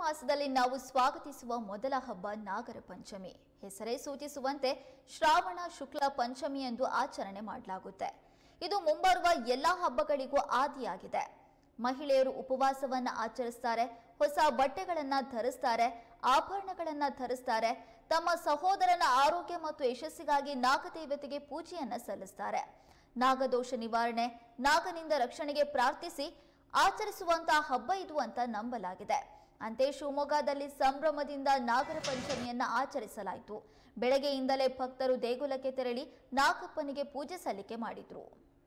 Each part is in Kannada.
ಮಾಸದಲ್ಲಿ ನಾವು ಸ್ವಾಗತಿಸುವ ಮೊದಲ ಹಬ್ಬ ನಾಗರ ಪಂಚಮಿ ಹೆಸರೇ ಸೂಚಿಸುವಂತೆ ಶ್ರಾವಣ ಶುಕ್ಲ ಪಂಚಮಿ ಎಂದು ಆಚರಣೆ ಮಾಡಲಾಗುತ್ತೆ ಇದು ಮುಂಬರುವ ಎಲ್ಲಾ ಹಬ್ಬಗಳಿಗೂ ಆದಿಯಾಗಿದೆ ಮಹಿಳೆಯರು ಉಪವಾಸವನ್ನ ಆಚರಿಸ್ತಾರೆ ಹೊಸ ಬಟ್ಟೆಗಳನ್ನ ಧರಿಸ್ತಾರೆ ಆಭರಣಗಳನ್ನ ಧರಿಸ್ತಾರೆ ತಮ್ಮ ಸಹೋದರನ ಆರೋಗ್ಯ ಮತ್ತು ಯಶಸ್ಸಿಗಾಗಿ ನಾಗದೇವತೆಗೆ ಪೂಜೆಯನ್ನ ಸಲ್ಲಿಸ್ತಾರೆ ನಾಗದೋಷ ನಿವಾರಣೆ ನಾಗನಿಂದ ರಕ್ಷಣೆಗೆ ಪ್ರಾರ್ಥಿಸಿ ಆಚರಿಸುವಂತಹ ಹಬ್ಬ ಇದು ಅಂತ ನಂಬಲಾಗಿದೆ ಅಂತೆ ಶಿವಮೊಗ್ಗದಲ್ಲಿ ಸಂಭ್ರಮದಿಂದ ನಾಗರ ಪಂಚಮಿಯನ್ನ ಆಚರಿಸಲಾಯಿತು ಬೆಳಗ್ಗೆಯಿಂದಲೇ ಭಕ್ತರು ದೇಗುಲಕ್ಕೆ ತೆರಳಿ ನಾಗಪ್ಪನಿಗೆ ಪೂಜೆ ಸಲ್ಲಿಕೆ ಮಾಡಿದ್ರು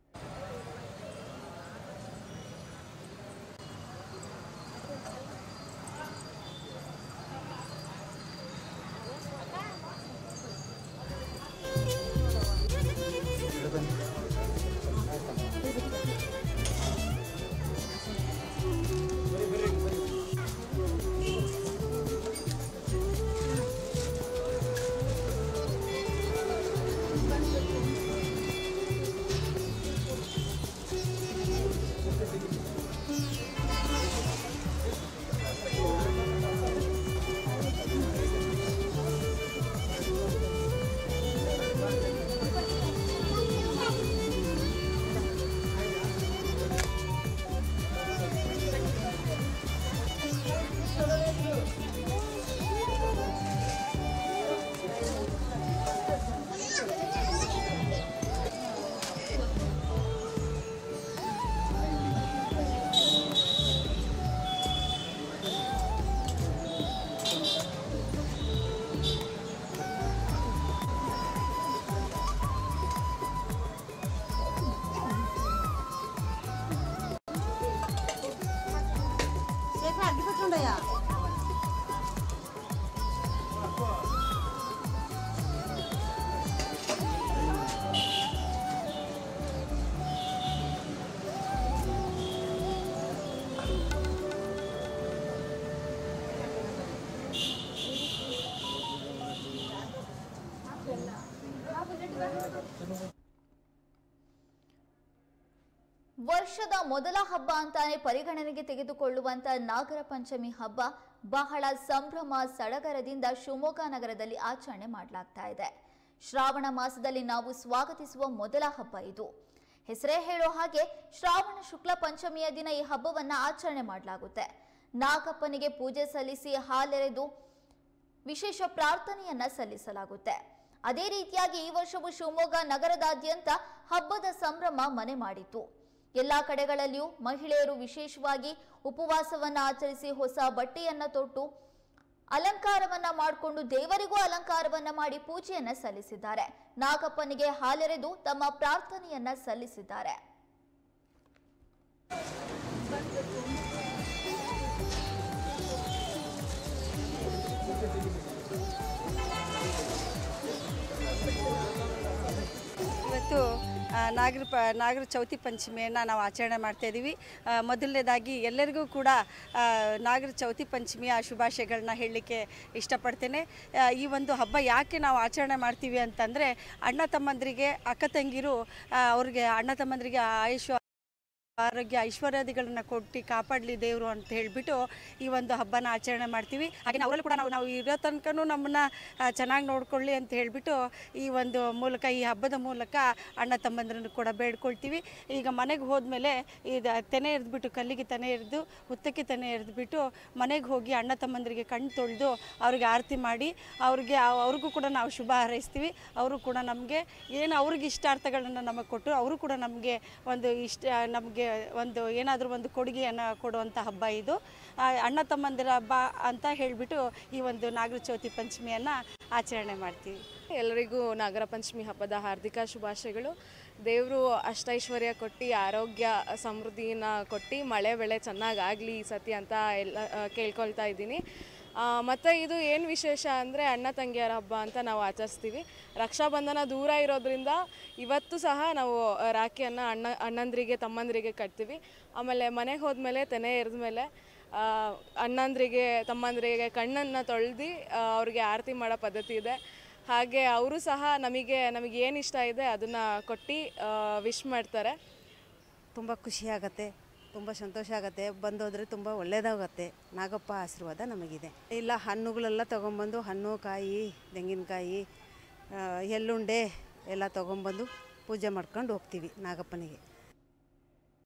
శేఖర్ అడ్డు పెట్టుండయా ವರ್ಷದ ಮೊದಲ ಹಬ್ಬ ಅಂತಾನೆ ಪರಿಗಣನೆಗೆ ತೆಗೆದುಕೊಳ್ಳುವಂತ ನಾಗರ ಪಂಚಮಿ ಹಬ್ಬ ಬಹಳ ಸಂಭ್ರಮ ಸಡಗರದಿಂದ ಶಿವಮೊಗ್ಗ ನಗರದಲ್ಲಿ ಆಚರಣೆ ಮಾಡಲಾಗ್ತಾ ಇದೆ ಶ್ರಾವಣ ಮಾಸದಲ್ಲಿ ನಾವು ಸ್ವಾಗತಿಸುವ ಮೊದಲ ಹಬ್ಬ ಇದು ಹೆಸರೇ ಹೇಳೋ ಹಾಗೆ ಶ್ರಾವಣ ಶುಕ್ಲ ಪಂಚಮಿಯ ದಿನ ಈ ಹಬ್ಬವನ್ನ ಆಚರಣೆ ಮಾಡಲಾಗುತ್ತೆ ನಾಗಪ್ಪನಿಗೆ ಪೂಜೆ ಸಲ್ಲಿಸಿ ಹಾಲೆರೆದು ವಿಶೇಷ ಪ್ರಾರ್ಥನೆಯನ್ನ ಸಲ್ಲಿಸಲಾಗುತ್ತೆ ಅದೇ ರೀತಿಯಾಗಿ ಈ ವರ್ಷವೂ ಶಿವಮೊಗ್ಗ ನಗರದಾದ್ಯಂತ ಹಬ್ಬದ ಸಂಭ್ರಮ ಮನೆ ಮಾಡಿತ್ತು ಎಲ್ಲಾ ಕಡೆಗಳಲ್ಲಿಯೂ ಮಹಿಳೆಯರು ವಿಶೇಷವಾಗಿ ಉಪವಾಸವನ್ನ ಆಚರಿಸಿ ಹೊಸ ಬಟ್ಟೆಯನ್ನ ತೊಟ್ಟು ಅಲಂಕಾರವನ್ನ ಮಾಡಿಕೊಂಡು ದೇವರಿಗೂ ಅಲಂಕಾರವನ್ನ ಮಾಡಿ ಪೂಜೆಯನ್ನ ಸಲ್ಲಿಸಿದ್ದಾರೆ ನಾಗಪ್ಪನಿಗೆ ಹಾಲೆರೆದು ತಮ್ಮ ಪ್ರಾರ್ಥನೆಯನ್ನ ಸಲ್ಲಿಸಿದ್ದಾರೆ ಇವತ್ತು ಆ, ನಾಗರ ಪ ನಾಗರ ಚೌತಿ ಪಂಚಮಿಯನ್ನು ನಾವು ಆಚರಣೆ ಮಾಡ್ತಾ ಇದ್ದೀವಿ ಆ, ಮೊದಲನೇದಾಗಿ ಎಲ್ಲರಿಗೂ ಕೂಡ ಆ, ನಾಗರ ಚೌತಿ ಪಂಚಮಿಯ ಶುಭಾಶಯಗಳನ್ನ ಹೇಳಲಿಕ್ಕೆ ಇಷ್ಟಪಡ್ತೇನೆ ಆ, ಈ ಒಂದು ಹಬ್ಬ ಯಾಕೆ ನಾವು ಆಚರಣೆ ಮಾಡ್ತೀವಿ ಅಂತಂದರೆ ಅಣ್ಣ ತಮ್ಮಂದರಿಗೆ ಅಕ್ಕ ತಂಗಿರು ಆ, ಅವ್ರಿಗೆ ಅಣ್ಣ ತಮ್ಮಂದರಿಗೆ ಆಯುಷ್ ಆರೋಗ್ಯ ಐಶ್ವರ್ಯಾದಿಗಳನ್ನ ಕೊಟ್ಟು ಕಾಪಾಡಲಿ ದೇವರು ಅಂತ ಹೇಳಿಬಿಟ್ಟು ಈ ಒಂದು ಹಬ್ಬನ ಆಚರಣೆ ಮಾಡ್ತೀವಿ ಹಾಗೆ ಅವರಲ್ಲಿ ಕೂಡ ನಾವು ನಾವು ಇರೋ ತನಕನೂ ನಮ್ಮನ್ನು ಚೆನ್ನಾಗಿ ನೋಡ್ಕೊಳ್ಳಿ ಅಂತ ಹೇಳಿಬಿಟ್ಟು ಈ ಒಂದು ಮೂಲಕ ಈ ಹಬ್ಬದ ಮೂಲಕ ಅಣ್ಣ ತಮ್ಮಂದ್ರನ್ನು ಕೂಡ ಬೇಡ್ಕೊಳ್ತೀವಿ ಈಗ ಮನೆಗೆ ಹೋದ್ಮೇಲೆ ಇದು ತೆನೆ ಎರೆದ್ಬಿಟ್ಟು ಕಲ್ಲಿಗೆ ತೆನೆ ಎರೆದು ಹುತ್ತಕ್ಕೆ ತೆನೆ ಎರೆದ್ಬಿಟ್ಟು ಮನೆಗೆ ಹೋಗಿ ಅಣ್ಣ ತಮ್ಮಂದರಿಗೆ ಕಣ್ಣು ತೊಳೆದು ಅವ್ರಿಗೆ ಆರತಿ ಮಾಡಿ ಅವ್ರಿಗೆ ಅವ್- ಅವ್ರಿಗೂ ಕೂಡ ನಾವು ಶುಭ ಹಾರೈಸ್ತೀವಿ ಅವರು ಕೂಡ ನಮಗೆ ಏನು ಅವ್ರಿಗೆ ಇಷ್ಟಾರ್ಥಗಳನ್ನು ನಮಗೆ ಕೊಟ್ಟು ಅವರು ಕೂಡ ನಮಗೆ ಒಂದು ಇಷ್ಟ ನಮಗೆ ಒಂದು ಏನಾದರೂ ಒಂದು ಕೊಡುಗೆಯನ್ನು ಕೊಡುವಂಥ ಹಬ್ಬ ಇದು ಆ, ಅಣ್ಣ ತಮ್ಮಂದಿರ ಹಬ್ಬ ಅಂತ ಹೇಳಿಬಿಟ್ಟು ಈ ಒಂದು ನಾಗರ ಚೌತಿ ಪಂಚಮಿಯನ್ನು ಆಚರಣೆ ಮಾಡ್ತೀವಿ ಎಲ್ಲರಿಗೂ ನಾಗರ ಪಂಚಮಿ ಹಬ್ಬದ ಹಾರ್ದಿಕ ಶುಭಾಶಯಗಳು ದೇವರು ಅಷ್ಟೈಶ್ವರ್ಯ ಕೊಟ್ಟು ಆರೋಗ್ಯ ಸಮೃದ್ಧಿನ ಕೊಟ್ಟು ಮಳೆ ಬೆಳೆ ಚೆನ್ನಾಗಾಗಲಿ ಈ ಸತಿ ಅಂತ ಎಲ್ಲ ಆ, ಕೇಳ್ಕೊಳ್ತಾ ಇದ್ದೀನಿ ಮತ್ತು ಇದು ಏನು ವಿಶೇಷ ಅಂದರೆ ಅಣ್ಣ ತಂಗಿಯರ ಹಬ್ಬ ಅಂತ ನಾವು ಆಚರಿಸ್ತೀವಿ ರಕ್ಷಾಬಂಧನ ದೂರ ಇರೋದ್ರಿಂದ ಇವತ್ತು ಸಹ ನಾವು ಆ, ರಾಖಿಯನ್ನು ಅಣ್ಣ ಅಣ್ಣಂದ್ರಿಗೆ ತಮ್ಮಂದ್ರಿಗೆ ಕಟ್ತೀವಿ ಆಮೇಲೆ ಮನೆಗೆ ಹೋದ್ಮೇಲೆ ತೆನೆ ಎರೆದ್ಮೇಲೆ ಆ, ಅಣ್ಣಂದ್ರಿಗೆ ತಮ್ಮಂದ್ರಿಗೆ ಕಣ್ಣನ್ನು ತೊಳೆದು ಅವ್ರಿಗೆ ಆರತಿ ಮಾಡೋ ಪದ್ಧತಿ ಇದೆ ಹಾಗೆ ಅವರು ಸಹ ನಮಗೆ ನಮಗೆ ಏನು ಇಷ್ಟ ಇದೆ ಅದನ್ನು ಕೊಟ್ಟು ವಿಶ್ ಮಾಡ್ತಾರೆ ತುಂಬ ಖುಷಿಯಾಗತ್ತೆ ತುಂಬ ಸಂತೋಷ ಆಗುತ್ತೆ ಬಂದೋದ್ರೆ ತುಂಬ ಒಳ್ಳೆಯದಾಗತ್ತೆ ನಾಗಪ್ಪ ಆಶೀರ್ವಾದ ನಮಗಿದೆ ಇಲ್ಲ ಹಣ್ಣುಗಳೆಲ್ಲ ತೊಗೊಂಬಂದು ಹಣ್ಣು ಕಾಯಿ ತೆಂಗಿನಕಾಯಿ ಆ, ಎಳ್ಳುಂಡೆ ಎಲ್ಲ ತೊಗೊಂಬಂದು ಪೂಜೆ ಮಾಡ್ಕೊಂಡು ಹೋಗ್ತೀವಿ ನಾಗಪ್ಪನಿಗೆ